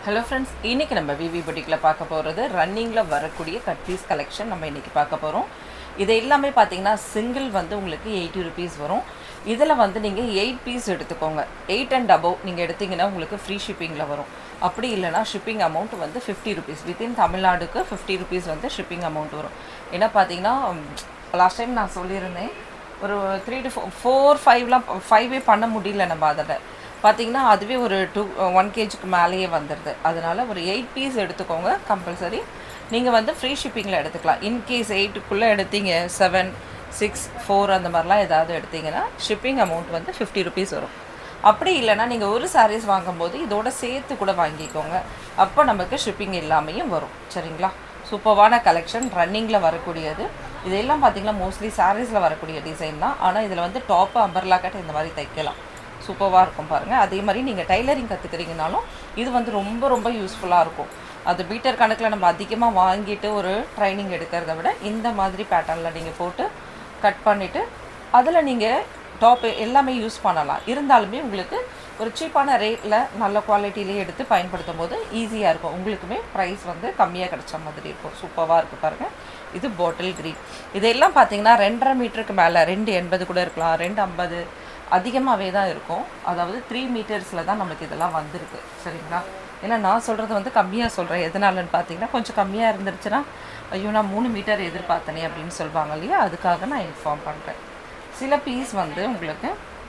hello friends இன்றைக்கி நம்ம விவி புட்டிக்கில் பார்க்க போகிறது ரன்னிங்கில் வரக்கூடிய கட் பீஸ் கலெக்ஷன் நம்ம இன்றைக்கி பார்க்க போகிறோம் இது எல்லாமே பார்த்தீங்கன்னா சிங்கிள் வந்து உங்களுக்கு எயிட்டி ருபீஸ் வரும் இதில் வந்து நீங்கள் எயிட் பீஸ் எடுத்துக்கோங்க எயிட் அண்ட் அபவ் நீங்கள் எடுத்தீங்கன்னா உங்களுக்கு ஃப்ரீ ஷிப்பிங்கில் வரும் அப்படி இல்லைனா ஷிப்பிங் அமௌண்ட் வந்து ஃபிஃப்டி ருபீஸ் வித்தின் தமிழ்நாடுக்கு ஃபிஃப்டி ருபீஸ் வந்து ஷிப்பிங் அமௌண்ட் வரும் ஏன்னா பார்த்தீங்கன்னா லாஸ்ட் டைம் நான் சொல்லியிருந்தேன் ஒரு த்ரீ டு ஃபோர் ஃபோர் ஃபைவ்லாம் ஃபைவே பண்ண முடியல நம்ம அதில் பார்த்தீங்கன்னா அதுவே ஒரு டூ ஒன் கேஜிக்கு மேலேயே வந்துடுது அதனால் ஒரு எயிட் பீஸ் எடுத்துக்கோங்க கம்பல்சரி நீங்கள் வந்து ஃப்ரீ ஷிப்பிங்கில் எடுத்துக்கலாம் இன்கேஸ் எயிட்டுக்குள்ளே எடுத்தீங்க செவன் சிக்ஸ் ஃபோர் அந்த மாதிரிலாம் ஏதாவது எடுத்தீங்கன்னா ஷிப்பிங் அமௌண்ட் வந்து ஃபிஃப்டி ருபீஸ் வரும் அப்படி இல்லைன்னா நீங்கள் ஒரு சாரீஸ் வாங்கும்போது இதோட சேர்த்து கூட வாங்கிக்கோங்க அப்போ நமக்கு ஷிப்பிங் இல்லாமையும் வரும் சரிங்களா சூப்பர்வான கலெக்ஷன் ரன்னிங்கில் வரக்கூடியது இதெல்லாம் பார்த்தீங்கன்னா மோஸ்ட்லி சாரீஸில் வரக்கூடிய டிசைன் தான் ஆனால் இதில் வந்து டாப்பு அம்பர்லா கட் இந்த மாதிரி தைக்கலாம் சூப்பராக இருக்கும் பாருங்கள் அதே மாதிரி நீங்கள் டைலரிங் கற்றுக்கிறீங்கனாலும் இது வந்து ரொம்ப ரொம்ப யூஸ்ஃபுல்லாக இருக்கும் அது பீட்டர் கணக்கில் நம்ம அதிகமாக வாங்கிட்டு ஒரு ட்ரைனிங் எடுக்கிறத விட இந்த மாதிரி பேட்டர்னில் நீங்கள் போட்டு கட் பண்ணிவிட்டு அதில் நீங்கள் டாப் எல்லாமே யூஸ் பண்ணலாம் இருந்தாலுமே உங்களுக்கு ஒரு சீப்பான ரேட்டில் நல்ல குவாலிட்டிலேயே எடுத்து பயன்படுத்தும் போது ஈஸியாக இருக்கும் உங்களுக்குமே ப்ரைஸ் வந்து கம்மியாக கிடைச்ச மாதிரி இருக்கும் சூப்பராக இருக்குது பாருங்கள் இது பாட்டில் க்ரீன் இதெல்லாம் பார்த்தீங்கன்னா ரெண்டரை மீட்டருக்கு மேலே ரெண்டு எண்பது கூட இருக்கலாம் ரெண்டு ஐம்பது அதிகமாகவே தான் இருக்கும் அதாவது த்ரீ மீட்டர்ஸில் தான் நமக்கு இதெல்லாம் வந்திருக்கு சரிங்களா ஏன்னா நான் சொல்கிறது வந்து கம்மியாக சொல்கிறேன் எதனாலன்னு பார்த்தீங்கன்னா கொஞ்சம் கம்மியாக இருந்துருச்சுன்னா ஐயோ நான் மூணு மீட்டர் எதிர்பார்த்தனே அப்படின்னு சொல்லுவாங்க இல்லையா அதுக்காக நான் இன்ஃபார்ம் பண்ணுறேன் சில பீஸ் வந்து உங்களுக்கு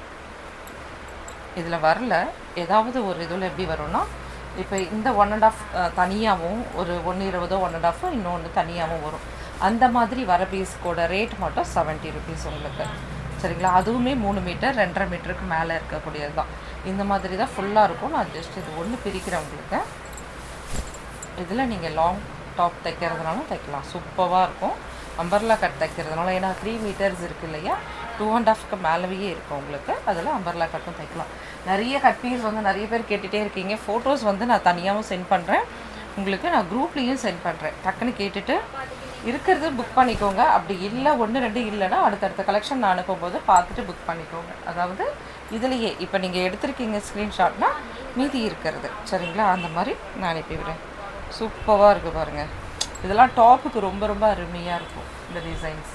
இதில் வரல ஏதாவது ஒரு இதில் எப்படி வரும்னா இப்போ இந்த ஒன் அண்ட் ஆஃப் தனியாகவும் ஒரு ஒன்று இருபதோ ஒன் அண்ட் ஆஃபோ இன்னொன்று தனியாகவும் வரும் அந்த மாதிரி வர பீஸ்க்கோட ரேட் மட்டும் செவன்ட்டி ருபீஸ் உங்களுக்கு சரிங்களா அதுவுமே மூணு மீட்டர் ரெண்டரை மீட்டருக்கு மேலே இருக்கக்கூடியது தான் இந்த மாதிரி தான் ஃபுல்லாக இருக்கும் நான் ஜஸ்ட் இது ஒன்று பிரிக்கிறேன் உங்களுக்கு இதில் நீங்கள் லாங் டாப் தைக்கிறதுனாலும் தைக்கலாம் சூப்பராக இருக்கும் அம்பர்லா கட் தைக்கிறதுனால ஏன்னா த்ரீ மீட்டர்ஸ் இருக்குது இல்லையா டூ அண்ட் ஆஃப்க்கு மேலேயே இருக்கும் உங்களுக்கு அதில் அம்பர்லா கட்டும் தைக்கலாம் நிறைய கட் பீஸ் வந்து நிறைய பேர் கேட்டுகிட்டே இருக்கீங்க ஃபோட்டோஸ் வந்து நான் தனியாகவும் சென்ட் பண்ணுறேன் உங்களுக்கு நான் குரூப்லேயும் சென்ட் பண்ணுறேன் டக்குன்னு கேட்டுட்டு இருக்கிறது புக் பண்ணிக்கோங்க அப்படி இல்லை ஒன்று ரெண்டு இல்லைன்னா அடுத்தடுத்த கலெக்ஷன் நான் அனுப்பும்போது பார்த்துட்டு புக் பண்ணிக்கோங்க அதாவது இதுலேயே இப்போ நீங்கள் எடுத்திருக்கீங்க ஸ்க்ரீன்ஷாட்னா மீதி இருக்கிறது சரிங்களா அந்த மாதிரி நான் அனுப்பிவிடுறேன் சூப்பராக இருக்குது பாருங்கள் இதெல்லாம் டாப்புக்கு ரொம்ப ரொம்ப அருமையாக இருக்கும் இந்த டிசைன்ஸ்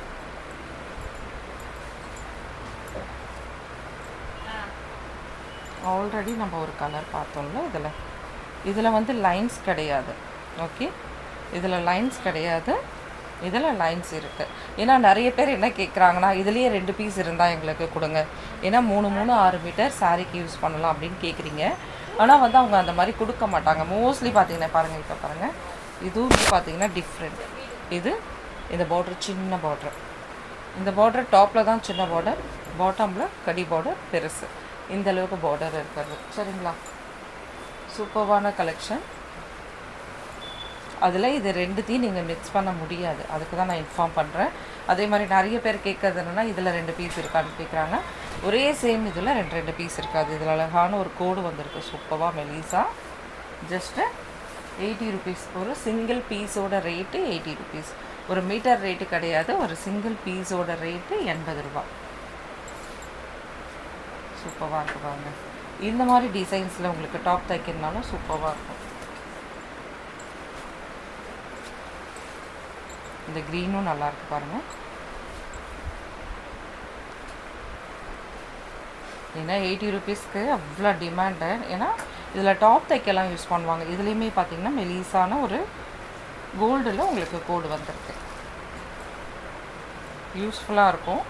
ஆல்ரெடி நம்ம ஒரு கலர் பார்த்தோம்ல இதில் இதில் வந்து லைன்ஸ் கிடையாது ஓகே இதில் லைன்ஸ் கிடையாது இதில் லைன்ஸ் இருக்குது ஏன்னா நிறைய பேர் என்ன கேட்குறாங்கன்னா இதுலேயே ரெண்டு பீஸ் இருந்தால் எங்களுக்கு கொடுங்க ஏன்னா மூணு மூணு ஆறு மீட்டர் சாரீக்கு யூஸ் பண்ணலாம் அப்படின்னு கேட்குறீங்க ஆனால் வந்து அவங்க அந்த மாதிரி கொடுக்க மாட்டாங்க மோஸ்ட்லி பார்த்தீங்கன்னா பாருங்கள் இப்போ பாருங்கள் இதுவுமே பார்த்தீங்கன்னா டிஃப்ரெண்ட் இது இந்த பார்டர் சின்ன பார்டர் இந்த பார்டர் டாப்பில் தான் சின்ன பார்டர் பாட்டமில் கடி பார்டர் பெருசு இந்த அளவுக்கு பார்டர் இருக்கிறது சரிங்களா சூப்பர்வான கலெக்ஷன் அதில் இது ரெண்டுத்தையும் நீங்கள் மிக்ஸ் பண்ண முடியாது அதுக்கு தான் நான் இன்ஃபார்ம் பண்ணுறேன் அதே மாதிரி நிறைய பேர் கேட்கறது என்னென்னா இதில் ரெண்டு பீஸ் இருக்கான்னு கேட்குறாங்க ஒரே சேம் இதில் ரெண்டு ரெண்டு பீஸ் இருக்காது இதில் அழகான ஒரு கோடு வந்திருக்கு சூப்பராக மெலிசா ஜஸ்ட்டு எயிட்டி ருபீஸ் ஒரு சிங்கிள் பீஸோட ரேட்டு எயிட்டி ருபீஸ் ஒரு மீட்டர் ரேட்டு கிடையாது ஒரு சிங்கிள் பீஸோட ரேட்டு எண்பது ரூபா சூப்பராக இருக்கு பாருங்க இந்த மாதிரி டிசைன்ஸில் உங்களுக்கு டாப் தைக்கிறதுனாலும் சூப்பராக இருக்கும் இந்த க்ரீனும் நல்லா இருக்கு பாருங்கள் ஏன்னா எயிட்டி ருபீஸ்க்கு அவ்வளோ டிமாண்டு ஏன்னா இதில் டாப் தைக்கலாம் யூஸ் பண்ணுவாங்க இதுலேயுமே பார்த்தீங்கன்னா மெலீஸான ஒரு கோல்டில் உங்களுக்கு கோடு வந்திருக்கு யூஸ்ஃபுல்லாக இருக்கும்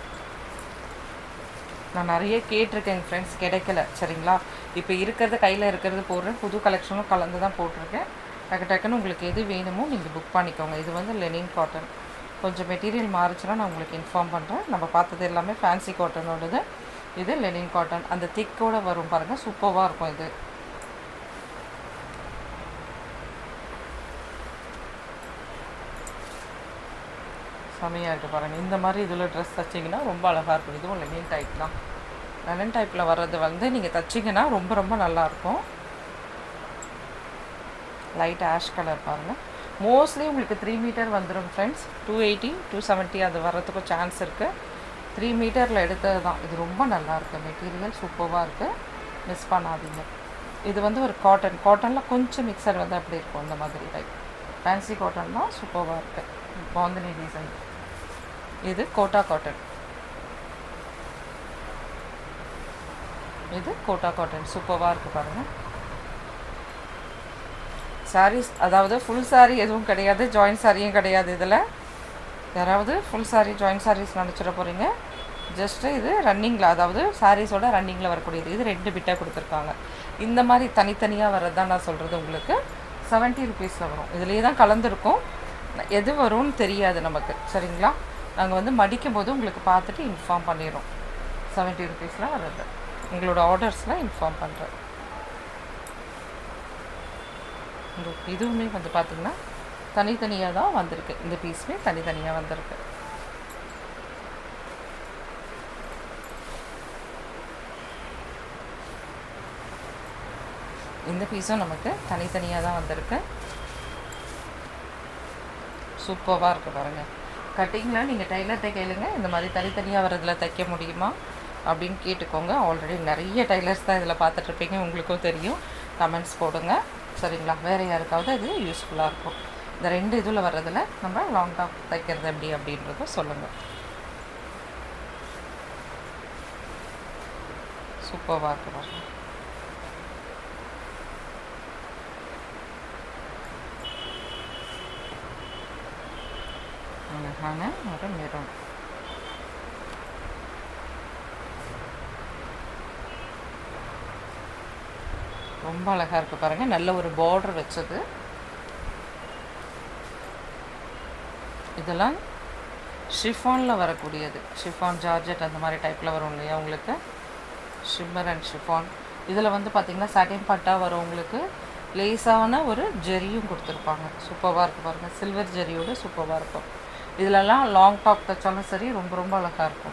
நான் நிறைய கேட்டிருக்கேன் எங்கள் ஃப்ரெண்ட்ஸ் கிடைக்கல சரிங்களா இப்போ இருக்கிறது கையில் இருக்கிறது போடுறேன் புது கலெக்ஷனும் கலந்து தான் போட்டிருக்கேன் டக்கு டக்குன்னு உங்களுக்கு எது வேணுமோ நீங்கள் புக் பண்ணிக்கோங்க இது வந்து லெனின் காட்டன் கொஞ்சம் மெட்டீரியல் மாறுச்சுன்னா நான் உங்களுக்கு இன்ஃபார்ம் பண்ணுறேன் நம்ம பார்த்தது எல்லாமே ஃபேன்சி காட்டனோடது இது லெனின் காட்டன் அந்த திக்கோடு வரும் பாருங்கள் சூப்பராக இருக்கும் இது செமையாக இருக்குது பாருங்கள் இந்த மாதிரி இதில் ட்ரெஸ் தைச்சிங்கன்னா ரொம்ப அழகாக இருக்கும் இதுவும் லெனின் டைப் தான் லெனின் டைப்பில் வர்றது வந்து நீங்கள் தைச்சிங்கன்னா ரொம்ப ரொம்ப நல்லாயிருக்கும் லைட் ஆஷ் கலர் பாருங்கள் மோஸ்ட்லி உங்களுக்கு த்ரீ மீட்டர் வந்துடும் friends two eighty two seventy அது வர்றதுக்கும் சான்ஸ் இருக்குது த்ரீ மீட்டரில் எடுத்தது தான் இது ரொம்ப நல்லா இருக்குது மெட்டீரியல் சூப்பராக இருக்குது மிஸ் பண்ணாதீங்க இது வந்து ஒரு காட்டன் காட்டனில் கொஞ்சம் மிக்சர் வந்து அப்படி இருக்கும் இந்த மாதிரி டைப் ஃபேன்சி காட்டன் தான் சூப்பராக இருக்குது பாந்தினி டிசைன் இது கோட்டா காட்டன் இது கோட்டா காட்டன் சூப்பராக இருக்குது பாருங்கள் சாரீஸ் அதாவது ஃபுல் சாரீ எதுவும் கிடையாது ஜாயின்ட் சாரியும் கிடையாது இதில் யாராவது ஃபுல் சாரீ ஜாயின்ட் சாரீஸ் நினச்சிட போகிறீங்க ஜஸ்ட்டு இது ரன்னிங்கில் அதாவது சாரீஸோட ரன்னிங்கில் வரக்கூடியது இது ரெண்டு பிட்டாக கொடுத்துருக்காங்க இந்த மாதிரி தனித்தனியாக வர்றது தான் நான் சொல்கிறது உங்களுக்கு செவன்ட்டி ருபீஸில் வரும் இதுலேயே தான் கலந்துருக்கும் எது வரும்னு தெரியாது நமக்கு சரிங்களா நாங்கள் வந்து மடிக்கும் போது உங்களுக்கு பார்த்துட்டு இன்ஃபார்ம் பண்ணிடுறோம் செவன்ட்டி ருபீஸில் வர்றது எங்களோட ஆர்டர்ஸில் இன்ஃபார்ம் பண்ணுறேன் இந்த இதுவுமே வந்து பார்த்திங்கன்னா தனித்தனியாக தான் வந்திருக்கு இந்த பீஸுமே தனித்தனியாக வந்திருக்கு இந்த பீஸும் நமக்கு தனித்தனியாக தான் வந்திருக்கு சூப்பராக இருக்குது பாருங்கள் கட்டிங்கில் நீங்கள் டைலர்கிட்ட கேளுங்க இந்த மாதிரி தனித்தனியாக வரதுல தைக்க முடியுமா அப்படின்னு கேட்டுக்கோங்க ஆல்ரெடி நிறைய டைலர்ஸ் தான் இதில் பார்த்துட்ருப்பீங்க உங்களுக்கும் தெரியும் கமெண்ட்ஸ் போடுங்க சரிங்களா வேறு யாருக்காவது இது யூஸ்ஃபுல்லாக இருக்கும் இந்த ரெண்டு இதில் வர்றதில் நம்ம லாங் டாப் தைக்கிறது எப்படி அப்படின்றத சொல்லுங்கள் சூப்பராக இருக்கு பாருங்க அழகான ஒரு நிறம் ரொம்ப அழகாக இருக்குது பாருங்கள் நல்ல ஒரு பார்டர் வச்சது இதெல்லாம் ஷிஃபானில் வரக்கூடியது ஷிஃபான் ஜார்ஜெட் அந்த மாதிரி டைப்பில் வரும் இல்லையா உங்களுக்கு ஷிம்மர் அண்ட் ஷிஃபான் இதில் வந்து பார்த்திங்கன்னா சாட்டின் பட்டா வரும் உங்களுக்கு லேஸான ஒரு ஜெரியும் கொடுத்துருப்பாங்க சூப்பராக இருக்குது பாருங்கள் சில்வர் ஜெரியோட சூப்பராக இருக்கும் இதிலெல்லாம் லாங் டாப் தைச்சாலும் சரி ரொம்ப ரொம்ப அழகாக இருக்கும்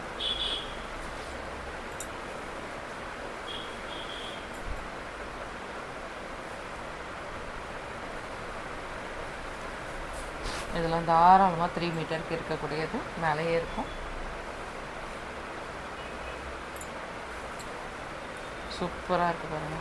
இதில் தாராளமாக த்ரீ மீட்டருக்கு இருக்கக்கூடியது மேலேயே இருக்கும் சூப்பராக இருக்குது பாருங்கள்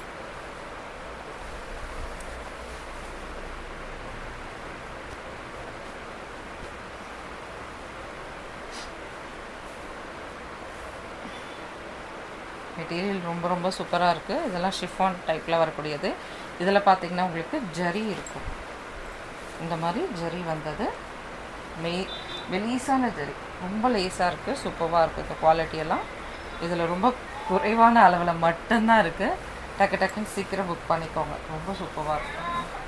மெட்டீரியல் ரொம்ப ரொம்ப சூப்பராக இருக்குது இதெல்லாம் ஷிஃபான் டைப்பில் வரக்கூடியது இதில் பார்த்தீங்கன்னா உங்களுக்கு ஜரி இருக்கும் இந்த மாதிரி ஜரி வந்தது மே மெலீஸான ஜரி ரொம்ப லேஸாக இருக்குது சூப்பராக இருக்குது இந்த குவாலிட்டியெல்லாம் இதில் ரொம்ப குறைவான அளவில் மட்டும்தான் இருக்குது டக்கு டக்குன்னு சீக்கிரம் புக் பண்ணிக்கோங்க ரொம்ப சூப்பராக இருக்கும்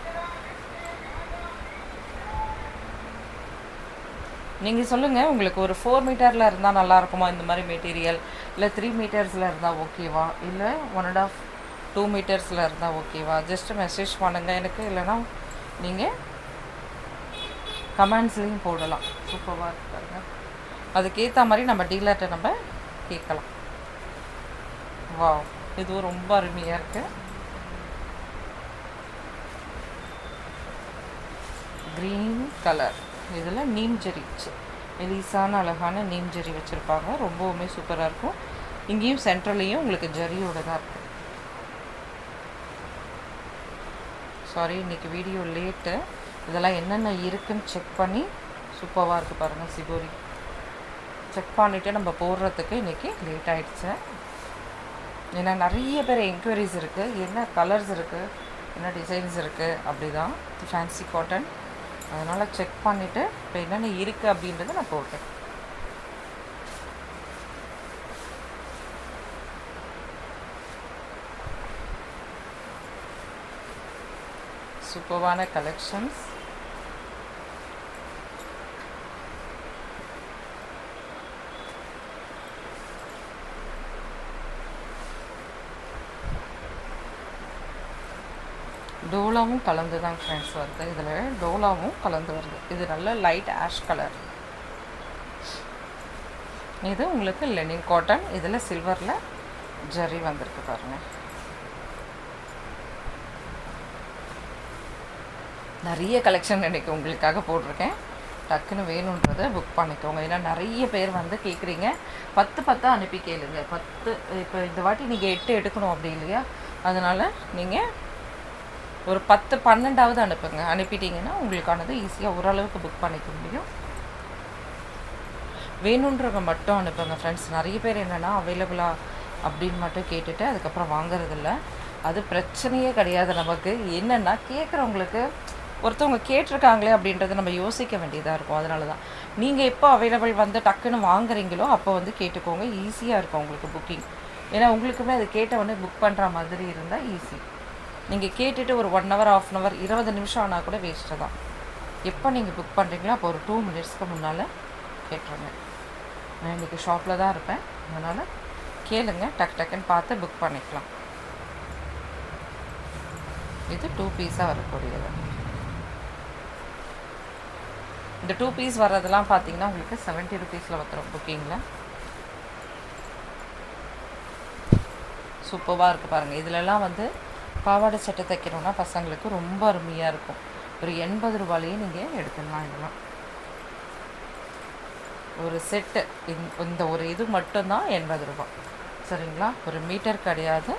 நீங்கள் சொல்லுங்கள் உங்களுக்கு ஒரு ஃபோர் மீட்டரில் இருந்தால் நல்லா இருக்குமா இந்த மாதிரி மெட்டீரியல் இல்லை த்ரீ மீட்டர்ஸில் இருந்தால் ஓகேவா இல்லை ஒன் அண்ட் ஆஃப் டூ மீட்டர்ஸில் இருந்தால் ஓகேவா ஜஸ்ட் மெசேஜ் பண்ணுங்கள் எனக்கு இல்லைனா நீங்கள் கமெண்ட்ஸ்லேயும் போடலாம் சூப்பராக இருக்கு பாருங்க அதுக்கேற்ற மாதிரி நம்ம டீலர்கிட்ட நம்ம கேட்கலாம் வா இதுவும் ரொம்ப அருமையாக இருக்குது க்ரீன் கலர் இதில் நீம் ஜெரி மெலிசான அழகான நீம் ஜெரி வச்சுருப்பாங்க ரொம்பவுமே சூப்பராக இருக்கும் இங்கேயும் சென்ட்ரல்லையும் உங்களுக்கு ஜரியோட தான் இருக்குது சாரி இன்றைக்கி வீடியோ லேட்டு இதெல்லாம் என்னென்ன இருக்குன்னு செக் பண்ணி சூப்பராக இருக்குது பாருங்கள் சிகோரி செக் பண்ணிவிட்டு நம்ம போடுறதுக்கு இன்றைக்கி லேட் ஆகிடுச்சு ஏன்னா நிறைய பேர் என்கொயரிஸ் இருக்குது என்ன கலர்ஸ் இருக்குது என்ன டிசைன்ஸ் இருக்குது அப்படி தான் ஃபேன்சி காட்டன் அதனால் செக் பண்ணிவிட்டு இப்போ என்னென்ன இருக்குது அப்படின்றத நான் போட்டேன் சூப்பர்வான கலெக்ஷன்ஸ் டோலாவும் கலந்து தான் ஃப்ரெண்ட்ஸ் வருது இதில் டோலாவும் கலந்து வருது இது நல்ல லைட் ஆஷ் கலர் இது உங்களுக்கு லெனின் காட்டன் இதில் சில்வரில் ஜரி வந்திருக்கு பாருங்கள் நிறைய கலெக்ஷன் எனக்கு உங்களுக்காக போட்டிருக்கேன் டக்குன்னு வேணுன்றதை புக் பண்ணிக்கோங்க ஏன்னா நிறைய பேர் வந்து கேட்குறீங்க பத்து பத்தாக அனுப்பி கேளுங்க பத்து இப்போ இந்த வாட்டி நீங்கள் எட்டு எடுக்கணும் அப்படி இல்லையா அதனால் நீங்கள் ஒரு பத்து பன்னெண்டாவது அனுப்புங்க அனுப்பிட்டீங்கன்னா உங்களுக்கானது ஈஸியாக ஓரளவுக்கு புக் பண்ணிக்க முடியும் வேணுன்றவங்க மட்டும் அனுப்புங்க ஃப்ரெண்ட்ஸ் நிறைய பேர் என்னென்னா அவைலபிளா அப்படின்னு மட்டும் கேட்டுட்டு அதுக்கப்புறம் வாங்குறதில்ல அது பிரச்சனையே கிடையாது நமக்கு என்னென்னா கேட்குறவங்களுக்கு ஒருத்தவங்க கேட்டிருக்காங்களே அப்படின்றத நம்ம யோசிக்க வேண்டியதாக இருக்கும் அதனால தான் நீங்கள் எப்போ அவைலபிள் வந்து டக்குன்னு வாங்குறீங்களோ அப்போ வந்து கேட்டுக்கோங்க ஈஸியாக இருக்கும் உங்களுக்கு புக்கிங் ஏன்னா உங்களுக்குமே அது கேட்ட உடனே புக் பண்ணுற மாதிரி இருந்தால் ஈஸி நீங்கள் கேட்டுட்டு ஒரு one hour half an hour இருபது நிமிஷம் ஆனால் கூட வேஸ்ட்டு தான் எப்போ நீங்கள் புக் பண்ணுறீங்களோ அப்போ ஒரு டூ மினிட்ஸ்க்கு முன்னால் கேட்டுருங்க நான் இன்றைக்கி ஷாப்பில் தான் இருப்பேன் அதனால் கேளுங்க டக் டக்குன்னு பார்த்து புக் பண்ணிக்கலாம் இது டூ பீஸாக வரக்கூடியது இந்த டூ பீஸ் வர்றதெல்லாம் பார்த்தீங்கன்னா உங்களுக்கு செவன்ட்டி ருபீஸில் வந்துடும் புக்கிங்கில் சூப்பராக இருக்குது பாருங்கள் இதிலெல்லாம் வந்து பாவாடை சட்டை தைக்கணும்னா பசங்களுக்கு ரொம்ப அருமையாக இருக்கும் ஒரு எண்பது ரூபாயிலேயே நீங்கள் எடுத்துடலாம் இதெல்லாம் ஒரு செட்டு இந்த ஒரு இது மட்டும்தான் எண்பது ரூபாய் சரிங்களா ஒரு மீட்டர் கிடையாது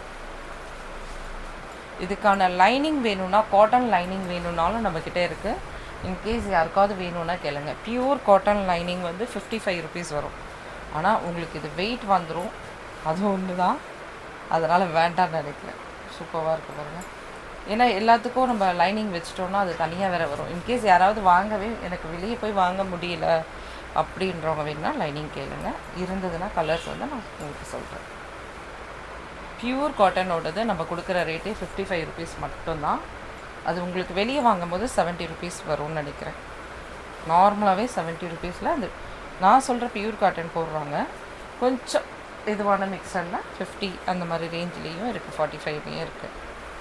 இதுக்கான லைனிங் வேணும்னா காட்டன் லைனிங் வேணும்னாலும் நம்மக்கிட்ட இருக்குது இன்கேஸ் யாருக்காவது வேணும்னா கேளுங்க பியூர் காட்டன் லைனிங் வந்து ஃபிஃப்டி ஃபைவ் ருபீஸ் வரும் ஆனால் உங்களுக்கு இது வெயிட் வந்துடும் அது ஒன்று தான் அதனால் வேண்டாம்னு நினைக்கிறேன் சூப்பராக இருக்கு பாருங்கள் ஏன்னா எல்லாத்துக்கும் நம்ம லைனிங் வச்சிட்டோம்னா அது தனியாக வேறு வரும் இன்கேஸ் யாராவது வாங்கவே எனக்கு வெளியே போய் வாங்க முடியல அப்படின்றவங்க வேணும்னா லைனிங் கேளுங்க இருந்ததுன்னா கலர்ஸ் வந்து நான் உங்களுக்கு சொல்கிறேன் பியூர் காட்டனோடது நம்ம கொடுக்குற ரேட்டே ஃபிஃப்டி ஃபைவ் ருபீஸ் மட்டும்தான் அது உங்களுக்கு வெளியே வாங்கும்போது செவன்ட்டி ருபீஸ் வரும்னு நினைக்கிறேன் நார்மலாகவே செவன்ட்டி ருபீஸில் அந்த நான் சொல்கிற பியூர் காட்டன் போடுறாங்க கொஞ்சம் இதுவான மிக்சரில் ஃபிஃப்டி அந்த மாதிரி ரேஞ்சிலையும் இருக்குது ஃபார்ட்டி ஃபைவ்லேயும் இருக்குது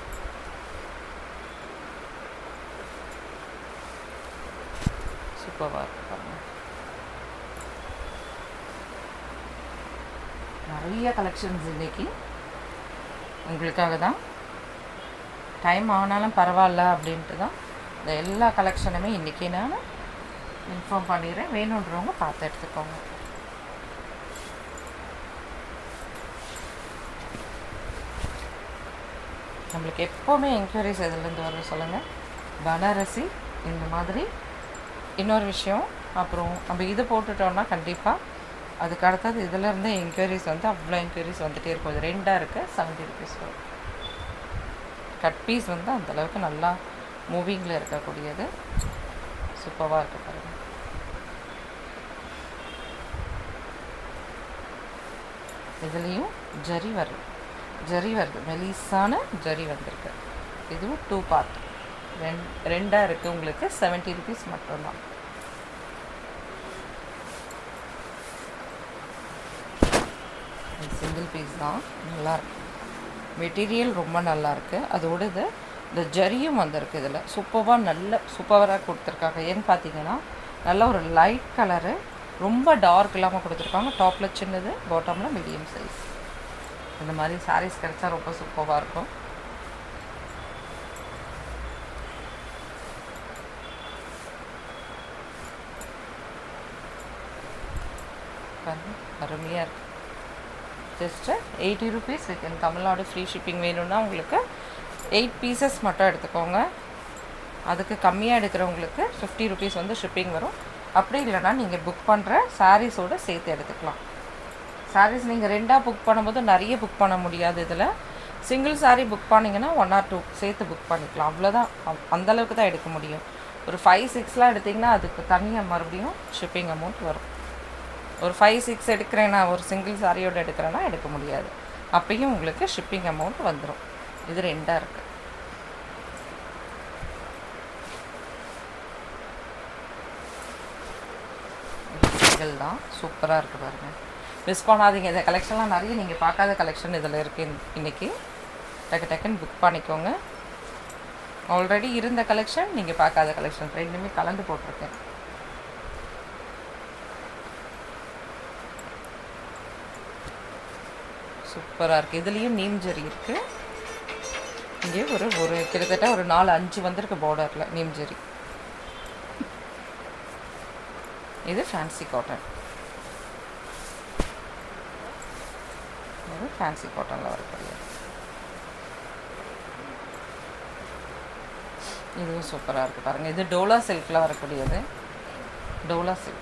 சூப்பராக இருக்கு பாருங்கள் நிறைய கலெக்ஷன்ஸ் இன்றைக்கி உங்களுக்காக தான் டைம் ஆனாலும் பரவாயில்ல அப்படின்ட்டு தான் இந்த எல்லா கலெக்ஷனுமே இன்றைக்கி நான் இன்ஃபார்ம் பண்ணிடுறேன் வேணுன்றவங்க பார்த்து எடுத்துக்கோங்க நம்மளுக்கு எப்போவுமே என்கொயரிஸ் எதுலேருந்து வரும் சொல்லுங்கள் பனாரசி இந்த மாதிரி இன்னொரு விஷயம் அப்புறம் நம்ம இது போட்டுட்டோம்னா கண்டிப்பாக அதுக்கு அடுத்தது இதிலேருந்தே என்கொயரிஸ் வந்து அவ்வளோ என்கொயரிஸ் வந்துகிட்டே இருக்கும் இது ரெண்டாக இருக்குது செவன்ட்டி ருபீஸ் வரும் கட் பீஸ் வந்து அந்தளவுக்கு நல்லா மூவிங்கில் இருக்கக்கூடியது சூப்பராக இருக்குது பாருங்கள் இதுலேயும் ஜரி வருது ஜரி வருது மெலிசான ஜரி வந்திருக்கு இதுவும் டூ பார்ட் ரெண் ரெண்டாக இருக்குது உங்களுக்கு செவன்ட்டி ருபீஸ் மட்டும்தான் சிங்கிள் பீஸ் தான் நல்லாயிருக்கு மெட்டீரியல் ரொம்ப நல்லாயிருக்கு அதோட இது இந்த ஜரியும் வந்திருக்கு இதில் சூப்பராக நல்ல சூப்பராக கொடுத்துருக்காங்க ஏன்னு பார்த்தீங்கன்னா நல்ல ஒரு லைட் கலரு ரொம்ப டார்க் இல்லாமல் கொடுத்துருக்காங்க டாப்பில் சின்னது பாட்டமில் மீடியம் சைஸ் இந்த மாதிரி சாரீஸ் கிடச்சா ரொம்ப சூப்பராக இருக்கும் அருமையாக இருக்குது just eighty rupees with Tamil Nadu free shipping வேணும்னா உங்களுக்கு எயிட் பீசஸ் மட்டும் எடுத்துக்கோங்க அதுக்கு கம்மியாக எடுக்கிறவங்களுக்கு ஃபிஃப்டி ருபீஸ் வந்து ஷிப்பிங் வரும் அப்படி இல்லைனா நீங்கள் புக் பண்ணுற சாரீஸோடு சேர்த்து எடுத்துக்கலாம் சாரீஸ் நீங்கள் ரெண்டாக புக் பண்ணும்போது நிறைய புக் பண்ண முடியாது இதில் சிங்கிள் சாரீ புக் பண்ணிங்கன்னா ஒன் ஆர் டூ சேர்த்து புக் பண்ணிக்கலாம் அவ்வளோதான் அந்தளவுக்கு தான் எடுக்க முடியும் ஒரு ஃபைவ் சிக்ஸ்லாம் எடுத்திங்கன்னா அதுக்கு தனியாக மறுபடியும் ஷிப்பிங் அமௌண்ட் வரும் ஒரு ஃபைவ் சிக்ஸ் எடுக்கிறேன்னா ஒரு சிங்கிள் சாரியோடு எடுக்கிறேன்னா எடுக்க முடியாது அப்பயும் உங்களுக்கு ஷிப்பிங் அமௌண்ட் வந்துடும் இது ரெண்டாக இருக்குது சிங்கிள் தான் சூப்பராக இருக்குது பாருங்கள் மிஸ் பண்ணாதீங்க இந்த கலெக்ஷன்லாம் நிறைய நீங்கள் பார்க்காத கலெக்ஷன் இதில் இருக்குது இன்றைக்கி டக்கு டக்குன்னு புக் பண்ணிக்கோங்க ஆல்ரெடி இருந்த கலெக்ஷன் நீங்கள் பார்க்காத கலெக்ஷன் ரெண்டுமே கலந்து போட்டிருக்கேன் சூப்பராக இருக்குது இதுலேயும் நீம் ஜரி இருக்குது இங்கே ஒரு ஒரு கிட்டத்தட்ட ஒரு நாலு அஞ்சு வந்திருக்கு பார்டரில் நீம் ஜரி இது ஃபேன்சி காட்டன் இது ஃபேன்சி காட்டனில் வரக்கூடிய இதுவும் சூப்பராக இருக்குது பாருங்கள் இது டோலா சில்கில் வரக்கூடியது டோலா சில்க்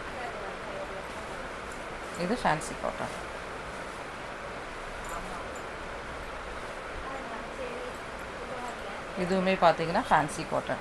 இது ஃபேன்சி காட்டன் இதுவுமே பார்த்தீங்கன்னா ஃபேன்சி காட்டன்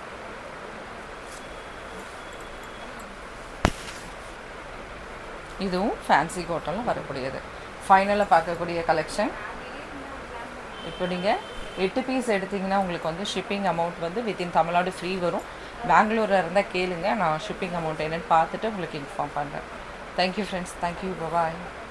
இதுவும் ஃபேன்சி காட்டனில் வரக்கூடியது ஃபைனலாக பார்க்கக்கூடிய கலெக்ஷன் இப்போ நீங்கள் எட்டு பீஸ் எடுத்தீங்கன்னா உங்களுக்கு வந்து ஷிப்பிங் அமௌண்ட் வந்து வித்தின் தமிழ்நாடு ஃப்ரீ வரும் பெங்களூரில் இருந்தால் கேளுங்க நான் ஷிப்பிங் அமௌண்ட் என்னென்னு பார்த்துட்டு உங்களுக்கு இன்ஃபார்ம் பண்ணுறேன் தேங்க்யூ ஃப்ரெண்ட்ஸ் தேங்க்யூ பபாய்